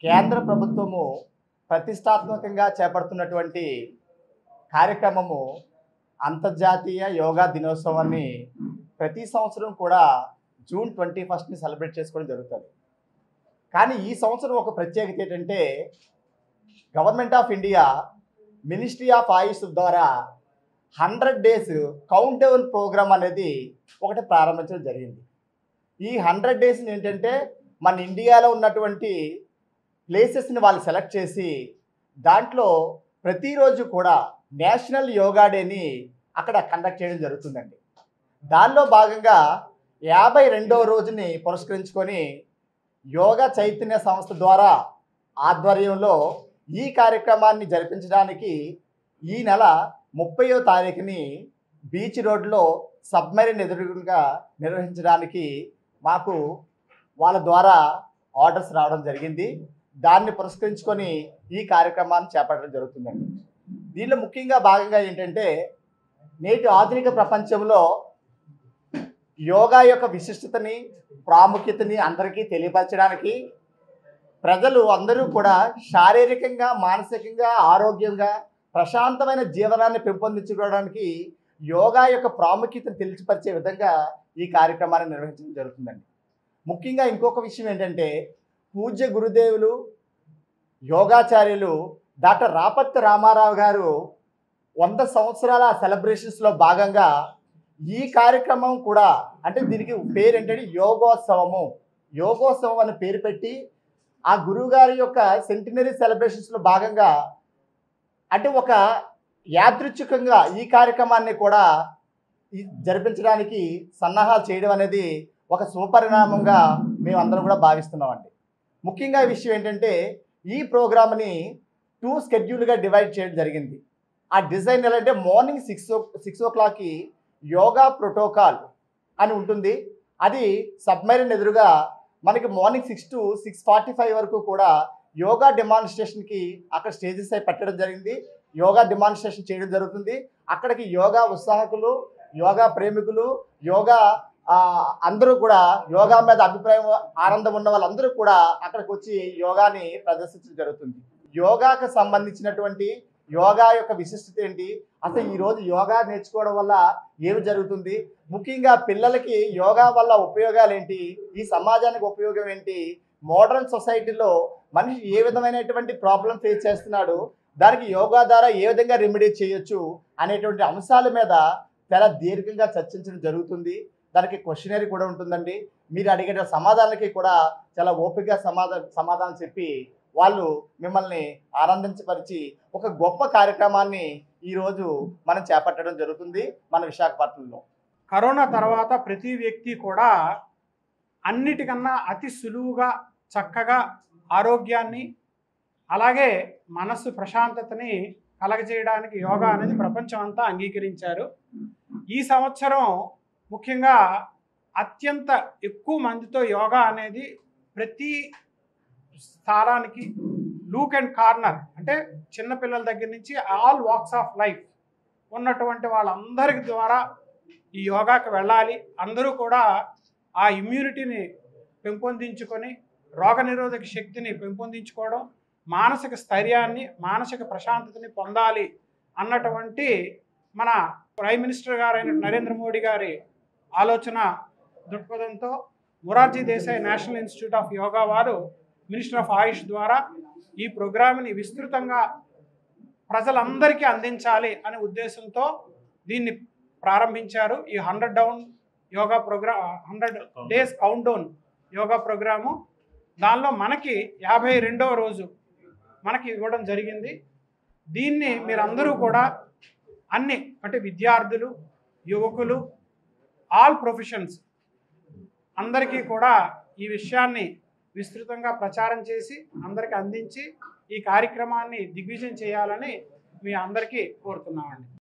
కేంద్ర ప్రభుత్వము ప్రతిష్టాత్మకంగా చేపడుతున్నటువంటి కార్యక్రమము అంతర్జాతీయ యోగా దినోత్సవాన్ని ప్రతి సంవత్సరం కూడా జూన్ ట్వంటీ ఫస్ట్ని సెలబ్రేట్ చేసుకోవడం జరుగుతుంది కానీ ఈ సంవత్సరం ఒక ప్రత్యేకత ఏంటంటే government of India ministry of Ayush ద్వారా hundred days count down program అనేది ఒకటి ప్రారంభించడం జరిగింది ఈ హండ్రెడ్ డేస్ ఏంటంటే మన ఇండియాలో ఉన్నటువంటి ప్లేసెస్ని వాళ్ళు సెలెక్ట్ చేసి దాంట్లో ప్రతిరోజు కూడా నేషనల్ యోగా డేని అక్కడ కండక్ట్ చేయడం జరుగుతుందండి దానిలో భాగంగా యాభై రెండవ రోజుని పురస్కరించుకొని యోగా చైతన్య సంస్థ ద్వారా ఆధ్వర్యంలో ఈ కార్యక్రమాన్ని జరిపించడానికి ఈ నెల ముప్పయో తారీఖుని బీచ్ రోడ్లో సబ్మెరీన్ ఎదురుగా నిర్వహించడానికి మాకు వాళ్ళ ద్వారా ఆర్డర్స్ రావడం జరిగింది దాన్ని పురస్కరించుకొని ఈ కార్యక్రమాన్ని చేపట్టడం జరుగుతుందండి దీనిలో ముఖ్యంగా భాగంగా ఏంటంటే నేటి ఆధునిక ప్రపంచంలో యోగా యొక్క విశిష్టతని ప్రాముఖ్యతని అందరికీ తెలియపరచడానికి ప్రజలు అందరూ కూడా శారీరకంగా మానసికంగా ఆరోగ్యంగా ప్రశాంతమైన జీవనాన్ని పెంపొందించుకోవడానికి యోగా యొక్క ప్రాముఖ్యతను తెలిసిపరిచే విధంగా ఈ కార్యక్రమాన్ని నిర్వహించడం జరుగుతుందండి ముఖ్యంగా ఇంకొక విషయం ఏంటంటే పూజ్య గురుదేవులు యోగాచార్యులు డాక్టర్ రాపత్తి రామారావు గారు వంద సంవత్సరాల సెలబ్రేషన్స్లో భాగంగా ఈ కార్యక్రమం కూడా అంటే దీనికి పేరు ఏంటంటే యోగోత్సవము యోగోత్సవం అని పేరు పెట్టి ఆ గురువుగారి యొక్క సెంటినరీ సెలబ్రేషన్స్లో భాగంగా అంటే ఒక యాదృచ్ఛికంగా ఈ కార్యక్రమాన్ని కూడా ఈ జరిపించడానికి సన్నాహాలు చేయడం అనేది ఒక సుపరిణామంగా మేము అందరం కూడా భావిస్తున్నామండి ముఖ్యంగా ఈ విషయం ఏంటంటే ఈ ప్రోగ్రామ్ని టూ స్కెడ్యూల్గా డివైడ్ చేయడం జరిగింది ఆ డిజైన్ ఎలా అంటే morning six o six o క్లాక్కి యోగా ప్రోటోకాల్ అని ఉంటుంది అది సబ్మెరీన్ ఎదురుగా మనకి morning six to six forty five వరకు కూడా యోగా డెమాన్స్ట్రేషన్కి అక్కడ స్టేజెస్ అయి పెట్టడం జరిగింది యోగా డెమాన్స్ట్రేషన్ చేయడం జరుగుతుంది అక్కడికి యోగా ఉత్సాహకులు యోగా ప్రేమికులు యోగా ఆ, అందరూ కూడా యోగా మీద అభిప్రాయం ఆనందం ఉన్న వాళ్ళందరూ కూడా అక్కడికి వచ్చి యోగాని ప్రదర్శించడం జరుగుతుంది యోగాకు సంబంధించినటువంటి యోగా యొక్క విశిష్టత ఏంటి అసలు ఈ రోజు యోగా నేర్చుకోవడం వల్ల ఏమి జరుగుతుంది ముఖ్యంగా పిల్లలకి యోగా వల్ల ఉపయోగాలు ఏంటి ఈ సమాజానికి ఉపయోగం ఏంటి మోడర్న్ సొసైటీలో మనిషి ఏ విధమైనటువంటి ప్రాబ్లం ఫేస్ చేస్తున్నాడు దానికి యోగా ద్వారా ఏ విధంగా రెమెడీ చేయొచ్చు అనేటువంటి అంశాల మీద చాలా దీర్ఘంగా చర్చించడం జరుగుతుంది దానికి క్వశ్చనరీ కూడా ఉంటుందండి మీరు అడిగే సమాధానాలకి కూడా చాలా ఓపికగా సమాధానం సమాధానం చెప్పి వాళ్ళు మిమ్మల్ని ఆనందించపరిచి ఒక గొప్ప కార్యక్రమాన్ని ఈరోజు మనం చేపట్టడం జరుగుతుంది మన విశాఖపట్నంలో కరోనా తర్వాత ప్రతి వ్యక్తి కూడా అన్నిటికన్నా అతి సులువుగా చక్కగా ఆరోగ్యాన్ని అలాగే మనస్సు ప్రశాంతతని కలగజేయడానికి యోగా అనేది ప్రపంచం అంతా అంగీకరించారు ఈ సంవత్సరం ముఖ్యంగా అత్యంత ఎక్కువ మందితో యోగా అనేది ప్రతి స్థానానికి లూక్ అండ్ కార్నర్ అంటే చిన్నపిల్లల దగ్గర నుంచి ఆల్ వాక్స్ ఆఫ్ లైఫ్ ఉన్నటువంటి వాళ్ళందరి ద్వారా ఈ యోగాకి వెళ్ళాలి అందరూ కూడా ఆ ఇమ్యూనిటీని పెంపొందించుకొని రోగనిరోధక శక్తిని పెంపొందించుకోవడం మానసిక స్థైర్యాన్ని మానసిక ప్రశాంతతని పొందాలి అన్నటువంటి మన ప్రైమ్ మినిస్టర్ గారైన నరేంద్ర మోడీ గారి ఆలోచన దృక్పథంతో Morarji Desai national institute of yoga వారు మినిస్టర్ ఆఫ్ ఆయుష్ ద్వారా ఈ ప్రోగ్రామ్ని విస్తృతంగా ప్రజలందరికీ అందించాలి అనే ఉద్దేశంతో దీన్ని ప్రారంభించారు ఈ hundred down yoga program hundred days count down yoga program దానిలో మనకి యాభై రెండవ రోజు మనకి ఇవ్వడం జరిగింది దీన్ని మీరందరూ కూడా అన్ని అంటే విద్యార్థులు యువకులు ఆల్ ప్రొఫెషన్స్ అందరికీ కూడా ఈ విషయాన్ని విస్తృతంగా ప్రచారం చేసి అందరికీ అందించి ఈ కార్యక్రమాన్ని దిగ్విజయం చేయాలని మీ అందరికీ కోరుతున్నామండి